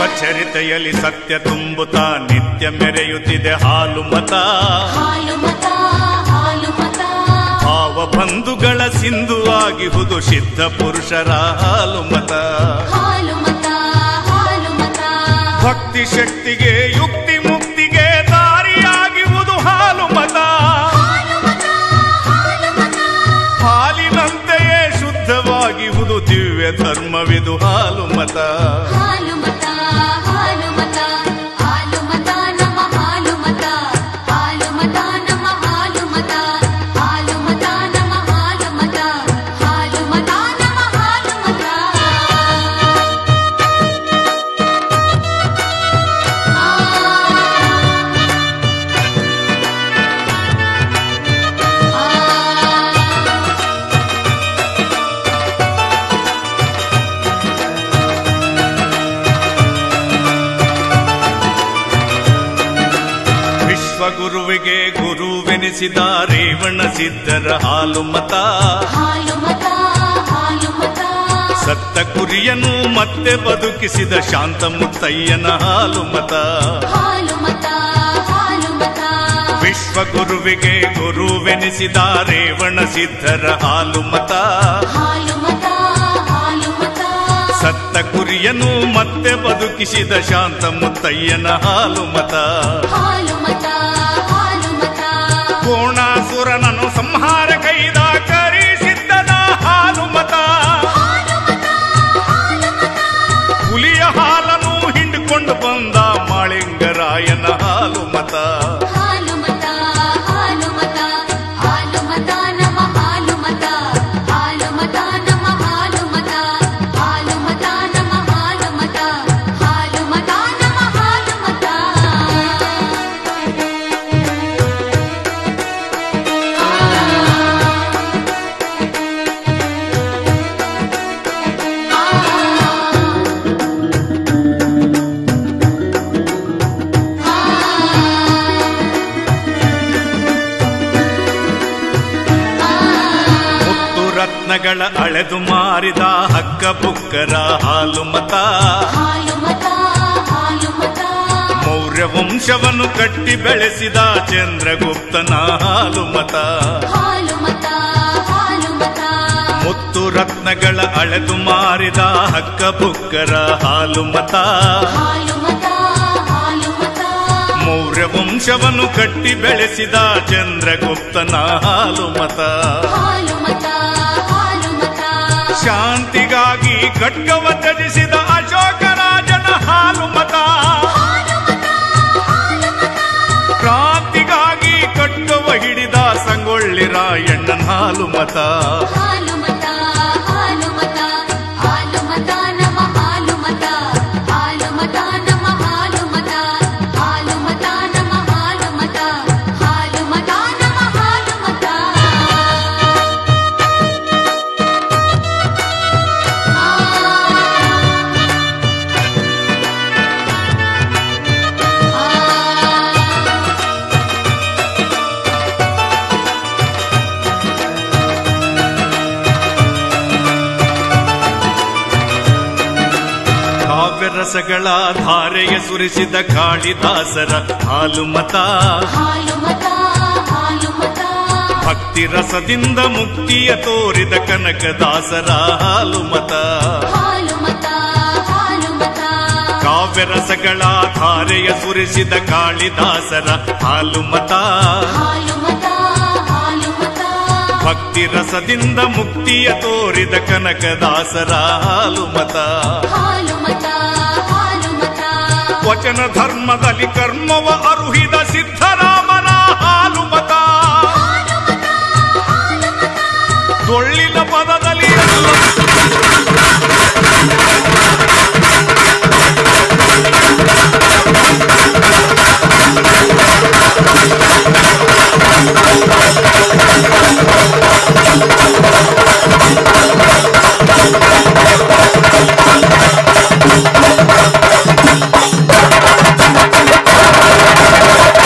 ಸ್ವಚರಿತೆಯಲ್ಲಿ ಸತ್ಯ ತುಂಬುತ್ತಾ ನಿತ್ಯ ಮೆರೆಯುತ್ತಿದೆ ಹಾಲು ಮತ ಹಾಲು ಮತ ಹಾಲು ಮತ ಭಾವ ಬಂಧುಗಳ ಸಿಂಧುವಾಗಿಹುದು ಸಿದ್ಧ ಪುರುಷರ ಹಾಲು ಮತ ಹಾಲು ಮತ ಹಾಲು ಮತ ಭಕ್ತಿ ಶಕ್ತಿಗೆ ಯುಕ್ತಿ ಮುಕ್ತಿಗೆ ದಾರಿಯಾಗಿರುವುದು ಹಾಲು ಮತ ಹಾಲು ಮತ ಹಾಲು ಮತ ಹಾಲಿನಂತೆಯೇ ಶುದ್ಧವಾಗಿರುವುದು ದಿವ್ಯ ಧರ್ಮವಿದು ಹಾಲು ಮತ ಹಾಲು ಮತ ಹಾಲು ಮತ ಹಾಲು ಮತ ನಮ್ಮ ಹಾಲು ಮತ ಹಾಲು ಮತ ನಮ್ಮ ಹಾಲು ಮತ ಹಾಲು ಮತ ನಮ್ಮ ಹಾಲು ಮತ ಹಾಲು ಮತ ನಮ್ಮ ಹಾಲು ಮತ ವಿಶ್ವಗುರುವಿಗೆ ಗುರುವೆನಿಸಿದ ರೇವಣ ಸಿದ್ಧರ ಹಾಲು ಮತ ಹಾಲು ಮತ ಹಾಲು ಮತ ಸತ್ತ ಕುರಿಯನ್ನು ಮತ್ತೆ ಬದುಕಿಸಿದ ಶಾಂತ ಮುತ್ತಯ್ಯನ ಹಾಲು ಮತ ಹಾಲು ಮತ ಹಾಲು ಮತ ವಿಶ್ವಗುರುವಿಗೆ ಗುರುವೆನಿಸಿದ ರೇವಣ ಸಿದ್ಧರ ಹಾಲು ಮತ ಹಾಲು ಮತ ಹಾಲು ಮತ ಸತ್ತ ಕುರಿಯನ್ನು ಮತ್ತೆ ಬದುಕಿಸಿದ ಶಾಂತ ಮುತ್ತಯ್ಯನ ಹಾಲು ಮತ ಹಾಲು ಮತ ಹಾಲು ಮತ ಕೋಣಾಸುರನನ್ನು ಸಂಹಾರ ಕೈದ ಕರಿಸಿದ್ದನ ಹಾಲು ಮತ ಹಾಲು ಮತ ಹಾಲು ಮತ ಹುಲಿಯ ಹಾಲನ್ನು ಹಿಂಡಿಕೊಂಡು ಬಂದ ಮಾಳಿಂಗರಾಯನ ಹಾಲು ಮತ ಹಾಲು ಮತ ಹಾಲು ಮತ ಹಾಲು ಮತ ನಮ್ಮ ಹಾಲು ಮತ ಹಾಲು ಮತ ನಮ್ಮ ಹಾಲು ಮತ ಹಾಲು ಮತ ನಮ್ಮ ಹಾಲು ಮತ ಹಾಲು ಮತ ನಮ್ಮ ಹಾಲು ಮತ ಮುತ್ತು ರತ್ನಗಳ ಅಳೆದು ಮಾರಿದ ಹಕ್ಕ ಬುಕ್ಕರ ಹಾಲು ಮತ ಹಾಲು ಮತ ಹಾಲು ಮತ ಮೌರ್ಯ ವಂಶವನ್ನು ಕಟ್ಟಿ ಬೆಳೆಸಿದ ಚಂದ್ರಗುಪ್ತನ ಹಾಲು ಮತ ಹಾಲು ಮತ ಹಾಲು ಮತ ಮುತ್ತು ರತ್ನಗಳ ಅಳೆದು ಮಾರಿದ ಹಕ್ಕ ಬುಕ್ಕರ ಹಾಲು ಮತ ಹಾಲು ಮತ ಹಾಲು ಮತ ಮೌರ್ಯ ವಂಶವನ್ನು ಕಟ್ಟಿ ಬೆಳೆಸಿದ ಚಂದ್ರಗುಪ್ತನ ಹಾಲು ಮತ ಹಾಲು ಮತ ಹಾಲು ಮತ ಶಾಂತಿಗಾಗಿ ಖಡ್ಗವ ತ್ಯಜಿಸಿದ ಅಶೋಕರಾಜನ ಹಾಲು ಮತ ಹಾಲು ಮತ ಹಾಲು ಮತ ಕ್ರಾಂತಿಗಾಗಿ ಖಡ್ಗವ ಹಿಡಿದ ಸಂಗೊಳ್ಳಿ ರಾಯಣ್ಣನ ಹಾಲು ಮತ ಹಾಲು ಮತ ಹಾಲು ಮತ ಹಾಲು ಮತ ನಮ್ಮ ಹಾಲು ಮತ ಹಾಲು ಮತ ನಮ್ಮ ಹಾಲು ಮತ ಹಾಲು ಮತ ನಮ್ಮ ಹಾಲು ಮತ ಹಾಲು ಮತ ನಮ್ಮ ಹಾಲು ಮತ ಕಾವ್ಯರಸಗಳ ಧಾರೆಯ ಸುರಿಸಿದ ಕಾಳಿದಾಸರ ಹಾಲು ಮತ ಹಾಲು ಮತ ಹಾಲು ಮತ ಭಕ್ತಿ ರಸದಿಂದ ಮುಕ್ತಿಯ ತೋರಿದ ಕನಕದಾಸರ ಹಾಲು ಮತ ಹಾಲು ಮತ ಹಾಲು ಮತ ಕಾವ್ಯರಸಗಳ ಧಾರೆಯ ಸುರಿಸಿದ ಕಾಳಿದಾಸರ ಹಾಲು ಮತ ಹಾಲು ಮತ ಹಾಲು ಮತ ಭಕ್ತಿ ರಸದಿಂದ ಮುಕ್ತಿಯ ತೋರಿದ ಕನಕದಾಸರ ಹಾಲು ಮತ ಹಾಲು ಮತ ಹಾಲು ಮತ ವಚನ ಧರ್ಮದಲ್ಲಿ ಕರ್ಮವ ಅರುಹಿದ ಸಿದ್ಧರಾಮನ ಹಾಲು ಮತ ಹಾಲು ಮತ ಹಾಲು ಮತ ಡೊಳ್ಳಿನ ಪದದಲ್ಲಿ ಹಾಲು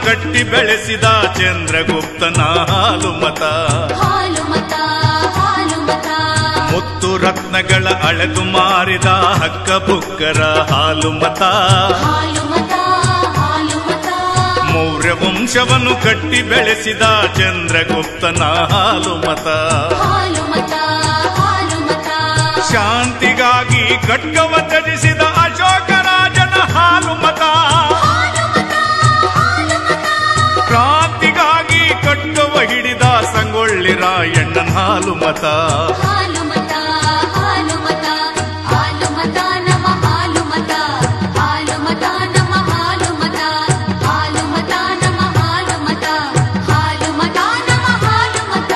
ಕಟ್ಟಿ ಬೆಳೆಸಿದ ಚಂದ್ರಗುಪ್ತನ ಹಾಲು ಮತ ಹಾಲು ಮತ ಹಾಲು ಮತ ಮುತ್ತು ರತ್ನಗಳ ಅಳೆದು ಮಾರಿದ ಹಕ್ಕ ಬುಕ್ಕರ ಹಾಲು ಮತ ಹಾಲು ಮತ ಹಾಲು ಮತ ಮೌರ್ಯ ವಂಶವನ್ನು ಕಟ್ಟಿ ಬೆಳೆಸಿದ ಚಂದ್ರಗುಪ್ತನ ಹಾಲು ಮತ ಹಾಲು ಮತ ಹಾಲು ಮತ ಶಾಂತಿಗಾಗಿ ಖಡ್ಗವ ತ್ಯಜಿಸಿದ ಅಶೋಕರಾಜನ ಹಾಲು ಮತ ಹಾಲು ಮತ ಹಾಲು ಮತ ಕ್ರಾಂತಿಗಾಗಿ ಖಡ್ಗವ ಹಿಡಿದ ಸಂಗೊಳ್ಳಿ ರಾಯಣ್ಣನ ಹಾಲು ಮತ ಹಾಲು ಮತ ಹಾಲು ಮತ ಹಾಲು ಮತ ನಮ ಹಾಲು ಮತ ಹಾಲು ಮತ ನಮ ಹಾಲು ಮತ ಹಾಲು ಮತ ನಮ ಹಾಲು ಮತ ಹಾಲು ಮತ ನಮ ಹಾಲು ಮತ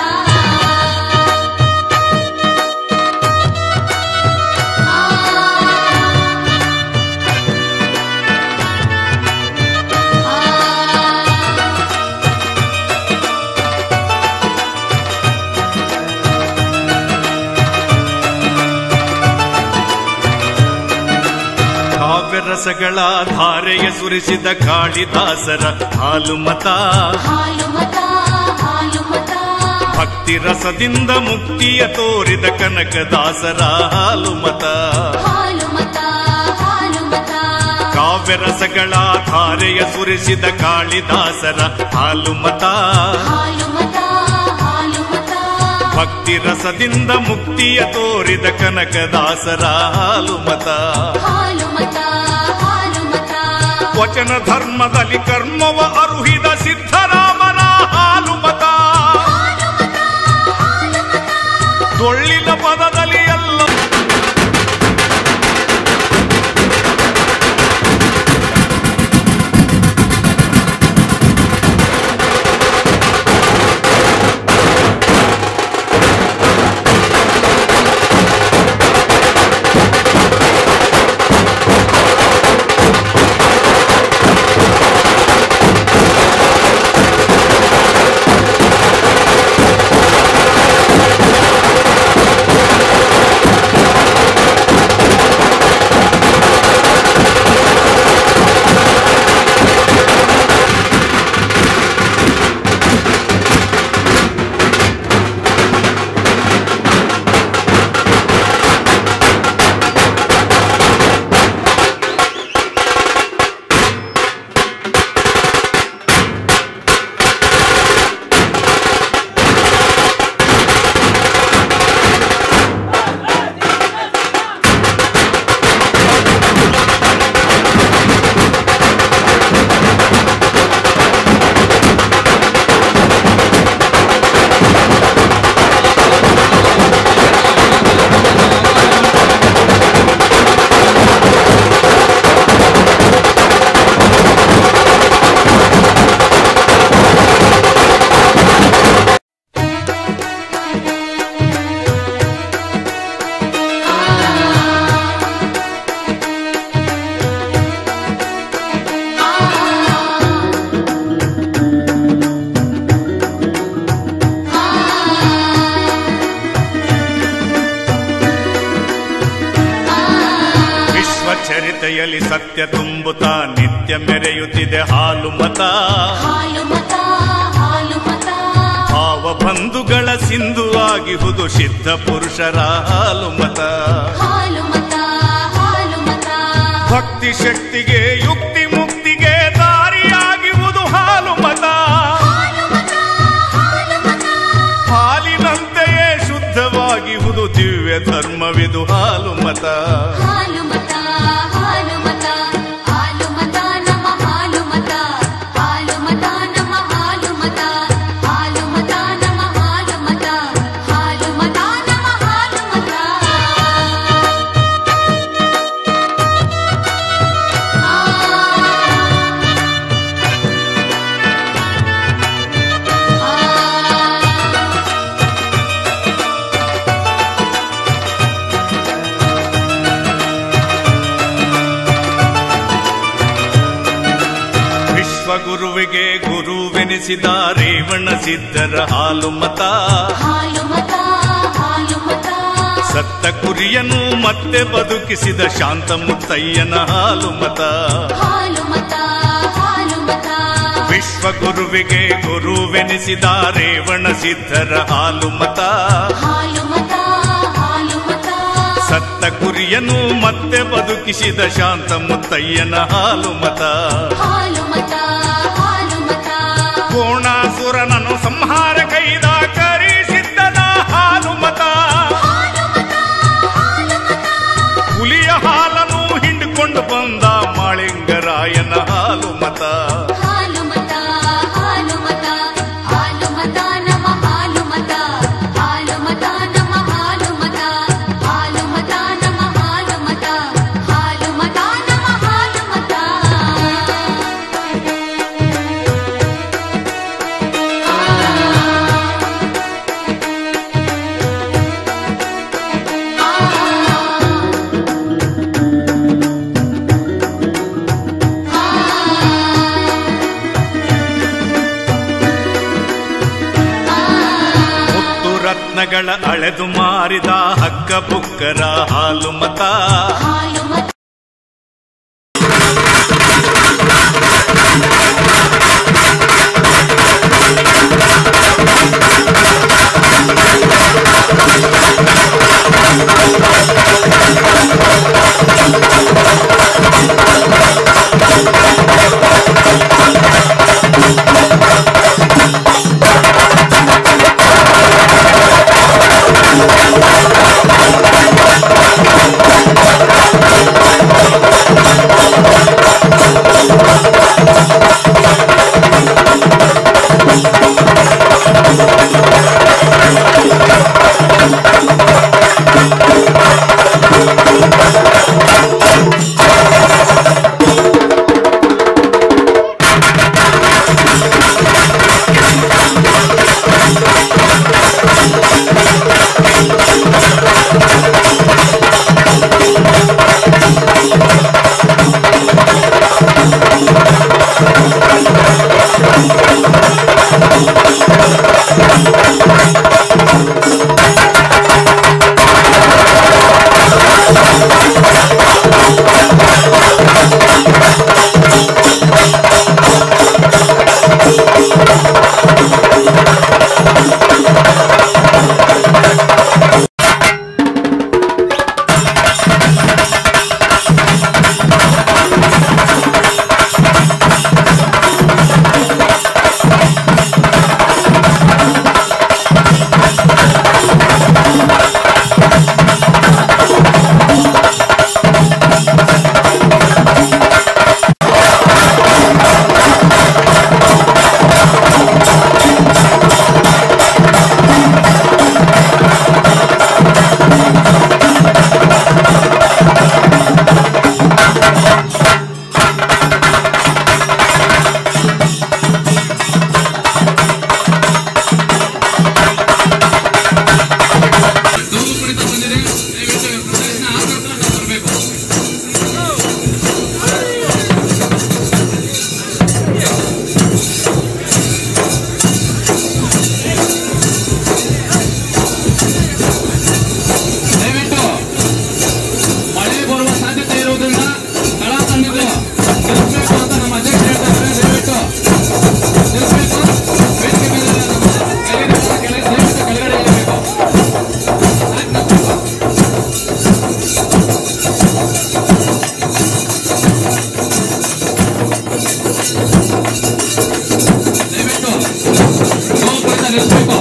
ಕಾವ್ಯ ರಸಗಳ ಧಾರೆಯ ಸುರಿಸಿದ ಕಾಳಿದಾಸರ ಹಾಲು ಮತ ಹಾಲು ಮತ ಹಾಲು ಮತ ಭಕ್ತಿ ರಸದಿಂದ ಮುಕ್ತಿಯ ತೋರಿದ ಕನಕದಾಸರ ಹಾಲು ಮತ ಹಾಲು ಮತ ಹಾಲು ಮತ ಕಾವ್ಯ ರಸಗಳ ಧಾರೆಯ ಸುರಿಸಿದ ಕಾಳಿದಾಸರ ಹಾಲು ಮತ ಹಾಲು ಮತ ಹಾಲು ಮತ ಭಕ್ತಿ ರಸದಿಂದ ಮುಕ್ತಿಯ ತೋರಿದ ಕನಕದಾಸರ ಹಾಲು ಮತ ಹಾಲು ಮತ ಹಾಲು ಮತ ವಚನ ಧರ್ಮದಲ್ಲಿ ಕರ್ಮವ ಅರುಹಿದ ಸಿದ್ಧರಾಮನ ಹಾಲು ಮತ ಹಾಲು ಮತ ಹಾಲು ಮತ ಡೊಳ್ಳಿನ ಪದದಲ್ಲಿ ಎಲ್ಲ ವಿಶ್ವಚರಿತೆಯಲ್ಲಿ ಸತ್ಯ ತುಂಬುತ್ತಾ ನಿತ್ಯ ಮೆರೆಯುತ್ತಿದೆ ಹಾಲು ಮತ ಹಾಲು ಮತ ಹಾಲು ಮತ ಭಾವ ಬಂಧುಗಳ ಸಿಂಧುವಾಗಿಹುದು ಸಿದ್ಧ ಪುರುಷರ ಹಾಲು ಮತ ಹಾಲು ಮತ ಹಾಲು ಮತ ಭಕ್ತಿ ಶಕ್ತಿಗೆ ಯುಕ್ತಿ ಮುಕ್ತಿಗೆ ದಾರಿಯಾಗಿವುದು ಹಾಲು ಮತ ಹಾಲು ಮತ ಹಾಲು ಮತ ಹಾಲಿನಂತೆಯೇ ಶುದ್ಧವಾಗಿಹುದು ದಿವ್ಯ ಧರ್ಮವಿದು ಹಾಲು ಮತ ಹಾಲು ಮತ ಹಾಲು ಮತ ಹಾಲು ಮತ ನಮ ಹಾಲು ಮತ ಹಾಲು ಮತ ನಮ ಹಾಲು ಮತ ಹಾಲು ಮತ ನಮ ಹಾಲು ಮತ ಹಾಲು ಮತ ನಮ ಹಾಲು ಮತ ವಿಶ್ವಗುರುವಿಗೆ ಗುರುವೆನಿಸಿದ ರೇವಣ ಸಿದ್ಧರ ಹಾಲು ಮತ ಹಾಲು ಮತ ಹಾಲು ಮತ ಸತ್ತ ಕುರಿಯನ್ನು ಮತ್ತೆ ಬದುಕಿಸಿದ ಶಾಂತ ಮುತ್ತಯ್ಯನ ಹಾಲು ಮತ ಹಾಲು ಮತ ಹಾಲು ಮತ ವಿಶ್ವಗುರುವಿಗೆ ಗುರುವೆನಿಸಿದ ರೇವಣ ಸಿದ್ಧರ ಹಾಲು ಮತ ಹಾಲು ಮತ ಹಾಲು ಮತ ಸತ್ತ ಕುರಿಯನು ಮತ್ತೆ ಬದುಕಿಸಿದ ಶಾಂತ ಮುತ್ತಯ್ಯನ ಹಾಲು ಮತ ಹಾಲು ಮತ ಹಾಲು ಮತ ಕೋಣಾಸುರನನು ಸಂಹಾರ ಕೈದ ಕರಿಸಿದ್ದನ ಹಾಲು ಮತ ಹಾಲು ಮತ ಹಾಲು ಮತ ಹುಲಿಯ ಹಾಲನ್ನು ಹಿಂಡಿಕೊಂಡು ಬಂದ ಮಾಳಿಂಗರಾಯನ ಹಾಲು ಮತ ಹಾಲು ಮತ ಹಾಲು ಮತ ಹಾಲು ಮತ ನಮ ಹಾಲು ಮತ ಹಾಲು ಮತ ನಮ ಹಾಲು ಮತ ಹಾಲು ಮತ ನಮ ಹಾಲು ಮತ ಹಾಲು ಮತ ನಮ ಹಾಲು ಮತ ಮುತ್ತು ರತ್ನಗಳ ಅಳೆದು ಮಾರಿದ ಹಕ್ಕ ಬುಕ್ಕರ ಹಾಲು ಮತ ಹಾಲು ಮತ ದಯವಿಟ್ಟು ಮಳೆ ಬರುವ ಸಾಧ್ಯತೆ ಇರುವುದರಿಂದ ಸ್ಥಳ ತಂದಿದ್ದು ನಿಲ್ಲಿಸಬೇಕು ಅಂತ ನಮ್ಮ ಅಧ್ಯಕ್ಷರು ಹೇಳ್ತಾ ಇದ್ದಾರೆ ದಯವಿಟ್ಟು ನಿಲ್ಲಿಸಬೇಕು ವೇದಿಕೆ ಮೇಲೆ ನಮ್ಮ ಕೆಳಗಡೆ ಕೆಳಗೆ ದಯವಿಟ್ಟು ಕೆಳಗಡೆ ಇರಬೇಕು ದಯವಿಟ್ಟು ಗೋಪುರದ ನಿಲ್ಲಿಸಬೇಕು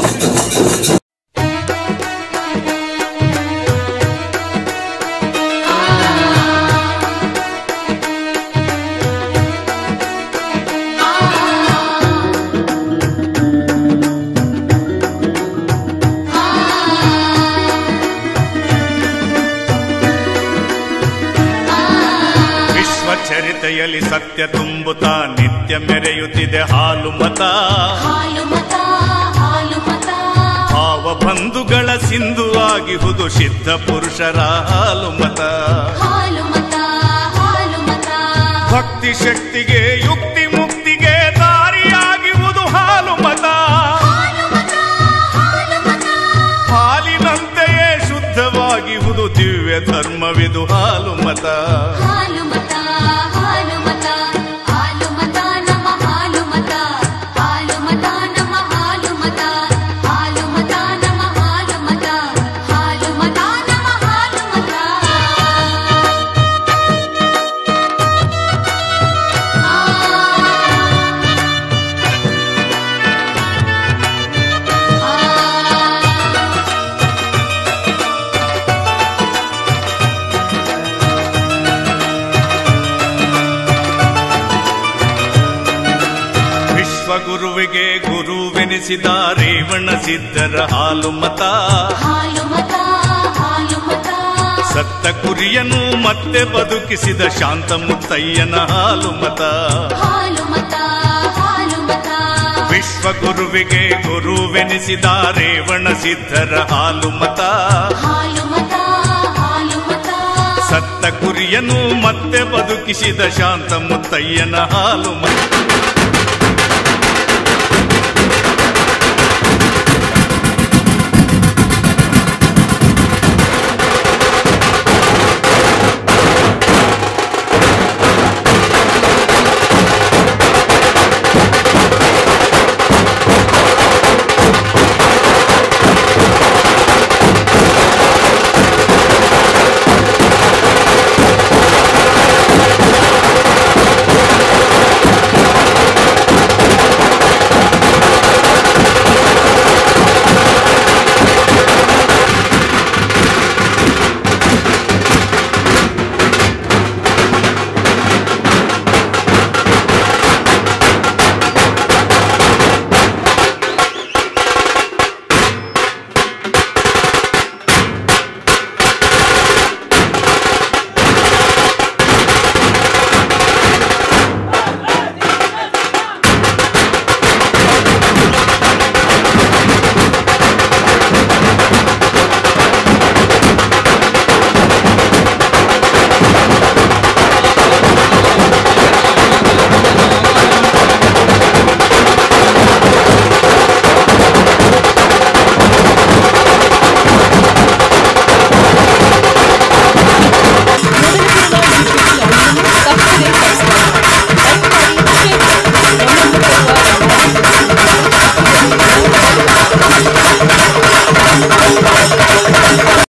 ವಿಶ್ವಚರಿತೆಯಲ್ಲಿ ಸತ್ಯ ತುಂಬುತ್ತಾ ನಿತ್ಯ ಮೆರೆಯುತ್ತಿದೆ ಹಾಲು ಮತ ಹಾಲು ಮತ ಹಾಲು ಮತ ಭಾವ ಬಂಧುಗಳ ಸಿಂಧು ಆಗಿಹುದು ಸಿದ್ಧ ಪುರುಷರ ಹಾಲು ಮತ ಹಾಲು ಮತ ಹಾಲು ಮತ ಭಕ್ತಿ ಶಕ್ತಿಗೆ ಯುಕ್ತಿ ಮುಕ್ತಿಗೆ ದಾರಿಯಾಗಿರುವುದು ಹಾಲು ಮತ ಹಾಲು ಮತ ಹಾಲು ಮತ ಹಾಲಿನಂತೆಯೇ ಶುದ್ಧವಾಗಿರುವುದು ದಿವ್ಯ ಧರ್ಮವಿದು ಹಾಲು ಮತ ಹಾಲು ಮತ ಹಾಲು ಮತ ಹಾಲು ಮತ ನಮ ಹಾಲು ಮತ ಗುರುವಿಗೆ ಗುರುವೆನಿಸಿದ ರೇವಣ ಸಿದ್ಧರ ಹಾಲು ಮತ ಹಾಲು ಮತ ಹಾಲು ಮತ ಸತ್ತ ಕುರಿಯನು ಮತ್ತೆ ಬದುಕಿಸಿದ ಶಾಂತ ಮುತ್ತಯ್ಯನ ಹಾಲು ಮತ ಹಾಲು ಮತ ಹಾಲು ಮತ ವಿಶ್ವ ಗುರುವಿಗೆ ಗುರುವೆನಿಸಿದ ರೇವಣ ಸಿದ್ಧರ ಹಾಲು ಮತ ಹಾಲು ಮತ ಹಾಲು ಮತ ಸತ್ತ ಕುರಿಯನು ಮತ್ತೆ ಬದುಕಿಸಿದ ಶಾಂತ ಮುತ್ತಯ್ಯನ ಹಾಲು ಮತ